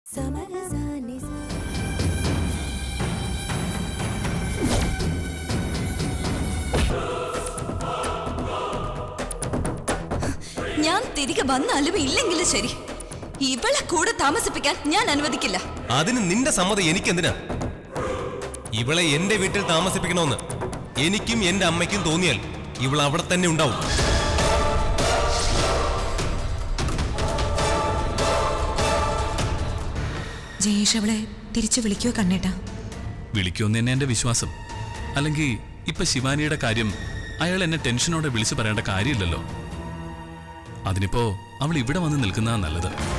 ഞാൻ തിരികെ വന്നാലും ഇല്ലെങ്കിലും ശരി ഇവളെ കൂടെ താമസിപ്പിക്കാൻ ഞാൻ അനുവദിക്കില്ല അതിന് നിന്റെ സമ്മതം എനിക്കെന്തിനാ ഇവളെ എന്റെ വീട്ടിൽ താമസിപ്പിക്കണമെന്ന് എനിക്കും എന്റെ അമ്മയ്ക്കും തോന്നിയാൽ ഇവൾ അവിടെ തന്നെ ഉണ്ടാവും ജയേഷ് അവളെ തിരിച്ചു വിളിക്കോ കണ്ണേട്ടാ വിളിക്കുമെന്ന് തന്നെ എന്റെ വിശ്വാസം അല്ലെങ്കിൽ ഇപ്പൊ ശിവാനിയുടെ കാര്യം അയാൾ എന്നെ ടെൻഷനോടെ വിളിച്ചു പറയേണ്ട കാര്യമില്ലല്ലോ അതിനിപ്പോ അവൾ ഇവിടെ വന്ന് നിൽക്കുന്നതാ നല്ലത്